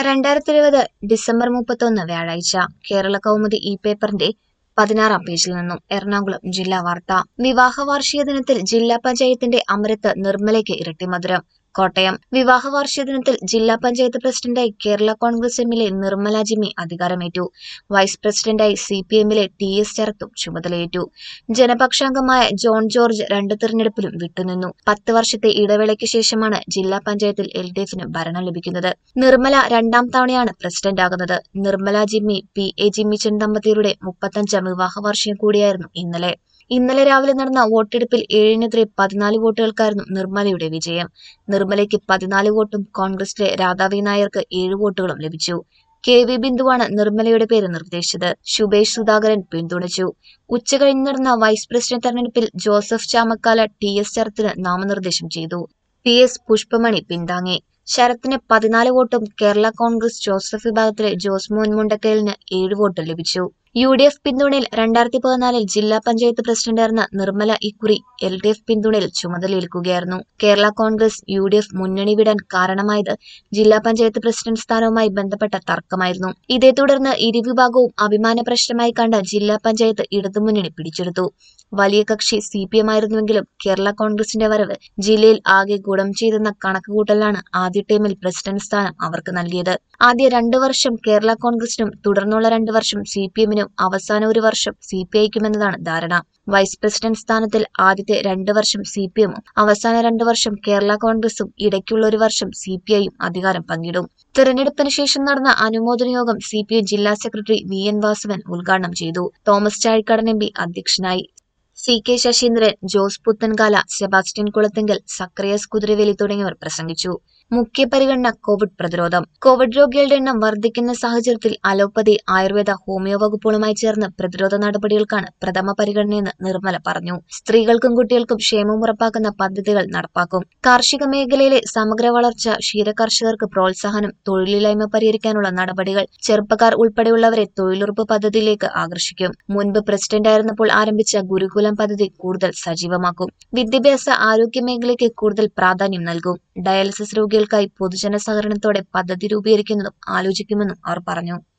രണ്ടായിരത്തി ഇരുപത് ഡിസംബർ മുപ്പത്തൊന്ന് വ്യാഴാഴ്ച കേരള കൗമുദി ഇ പേപ്പറിന്റെ പതിനാറാം പേജിൽ നിന്നും എറണാകുളം ജില്ലാ വാർത്ത വിവാഹ വാർഷിക ദിനത്തിൽ ജില്ലാ പഞ്ചായത്തിന്റെ അമരത്ത് നിർമ്മലയ്ക്ക് ഇരട്ടിമധുരം കോട്ടയം വിവാഹ വാർഷിക ദിനത്തിൽ ജില്ലാ പഞ്ചായത്ത് പ്രസിഡന്റായി കേരള കോൺഗ്രസ് എമ്മിലെ നിർമ്മല ജിമ്മി അധികാരമേറ്റു വൈസ് പ്രസിഡന്റായി സി പി എമ്മിലെ ടി എസ് ശരത്തും ചുമതലയേറ്റു ജനപക്ഷാംഗമായ ജോൺ ജോർജ് രണ്ട് തെരഞ്ഞെടുപ്പിലും വിട്ടുനിന്നു പത്ത് വർഷത്തെ ഇടവേളയ്ക്ക് ശേഷമാണ് ജില്ലാ പഞ്ചായത്തിൽ എൽ ഡി എഫിന് ഭരണം ലഭിക്കുന്നത് നിർമ്മല രണ്ടാം തവണയാണ് പ്രസിഡന്റ് ആകുന്നത് നിർമ്മല ജിമ്മി പി എ ജിമ്മിച്ചൻ ദമ്പതികളുടെ മുപ്പത്തഞ്ചാം വിവാഹ വാർഷികം കൂടിയായിരുന്നു ഇന്നലെ ഇന്നലെ രാവിലെ നടന്ന വോട്ടെടുപ്പിൽ ഏഴിനെതിരെ പതിനാല് വോട്ടുകൾക്കായിരുന്നു നിർമ്മലയുടെ വിജയം നിർമ്മലയ്ക്ക് പതിനാല് വോട്ടും കോൺഗ്രസിലെ രാധാവി നായർക്ക് ഏഴ് വോട്ടുകളും ലഭിച്ചു കെ വി ബിന്ദുവാണ് നിർമ്മലയുടെ പേര് നിർദ്ദേശിച്ചത് ശുഭേഷ് സുധാകരൻ പിന്തുണച്ചു ഉച്ചകഴിഞ്ഞ് നടന്ന വൈസ് പ്രസിഡന്റ് തെരഞ്ഞെടുപ്പിൽ ജോസഫ് ചാമക്കാല ടി എസ് ശരത്തിന് നാമനിർദ്ദേശം ചെയ്തു പി എസ് പുഷ്പമണി പിന്താങ്ങി ശരത്തിന് പതിനാല് വോട്ടും കേരള കോൺഗ്രസ് ജോസഫ് വിഭാഗത്തിലെ ജോസ് മോഹൻ മുണ്ടക്കലിന് ഏഴ് വോട്ടും ലഭിച്ചു യു ഡി എഫ് പിന്തുണയിൽ രണ്ടായിരത്തി പതിനാലിൽ ജില്ലാ പഞ്ചായത്ത് പ്രസിഡന്റായിരുന്ന നിർമ്മല ഇക്കുറി എൽ ഡി എഫ് പിന്തുണയിൽ ചുമതലയേൽക്കുകയായിരുന്നു Kerala Congress U D F മുന്നണി വിടാൻ കാരണമായത് ജില്ലാ പഞ്ചായത്ത് പ്രസിഡന്റ് സ്ഥാനവുമായി ബന്ധപ്പെട്ട തർക്കമായിരുന്നു ഇതേ തുടർന്ന് ഇരുവിഭാഗവും അഭിമാന പ്രശ്നമായി കണ്ട ജില്ലാ പഞ്ചായത്ത് ഇടതുമുന്നണി പിടിച്ചെടുത്തു വലിയ കക്ഷി സി പി എം ആയിരുന്നുവെങ്കിലും കേരള കോൺഗ്രസിന്റെ വരവ് ജില്ലയിൽ ആകെ ഗുണം ചെയ്തെന്ന കണക്കുകൂട്ടലാണ് ആദ്യ ടീമിൽ പ്രസിഡന്റ് സ്ഥാനം അവർക്ക് നൽകിയത് ആദ്യ രണ്ടു വർഷം കേരള കോൺഗ്രസിനും തുടർന്നുള്ള രണ്ടു വർഷം സി പി എമ്മിനും അവസാന ഒരു വർഷം സി പി ഐക്കുമെന്നതാണ് ധാരണ വൈസ് പ്രസിഡന്റ് സ്ഥാനത്തിൽ ആദ്യത്തെ രണ്ട് വർഷം സി പി എമ്മും അവസാന രണ്ട് വർഷം കേരള കോൺഗ്രസും ഇടയ്ക്കുള്ള ഒരു വർഷം സി പി ഐയും അധികാരം പങ്കിടും തെരഞ്ഞെടുപ്പിന് ശേഷം നടന്ന അനുമോദന യോഗം സി പി ഐ ജില്ലാ സെക്രട്ടറി വി എൻ വാസവൻ ഉദ്ഘാടനം ചെയ്തു തോമസ് ചാഴിക്കാടൻ എം പി അധ്യക്ഷനായി C K Saseendran Jose Puthenkala Sebastian Kulathinkal Zacharias Kuthiraveli തുടങ്ങിയവർ പ്രസംഗിച്ചു മുഖ്യ പരിഗണന കോവിഡ് പ്രതിരോധം കോവിഡ് രോഗികളുടെ എണ്ണം വർദ്ധിക്കുന്ന സാഹചര്യത്തിൽ അലോപ്പതി ആയുർവേദ ഹോമിയോ വകുപ്പുകളുമായി ചേർന്ന് പ്രതിരോധ നടപടികൾക്കാണ് പ്രഥമ പരിഗണനയെന്ന് നിർമ്മല പറഞ്ഞു സ്ത്രീകൾക്കും കുട്ടികൾക്കും ക്ഷേമം ഉറപ്പാക്കുന്ന പദ്ധതികൾ നടപ്പാക്കും കാർഷിക മേഖലയിലെ സമഗ്ര വളർച്ച ക്ഷീരകർഷകർക്ക് പ്രോത്സാഹനം തൊഴിലില്ലായ്മ പരിഹരിക്കാനുള്ള നടപടികൾ ചെറുപ്പക്കാർ ഉൾപ്പെടെയുള്ളവരെ തൊഴിലുറപ്പ് പദ്ധതിയിലേക്ക് ആകർഷിക്കും മുൻപ് പ്രസിഡന്റായിരുന്നപ്പോൾ ആരംഭിച്ച ഗുരുകുലം പദ്ധതി കൂടുതൽ സജീവമാക്കും വിദ്യാഭ്യാസ ആരോഗ്യ മേഖലയ്ക്ക് കൂടുതൽ പ്രാധാന്യം നൽകും ഡയാലിസിസ് രോഗികൾക്കായി പൊതുജന സഹകരണത്തോടെ പദ്ധതി രൂപീകരിക്കുന്നതും ആലോചിക്കുമെന്നും അവർ പറഞ്ഞു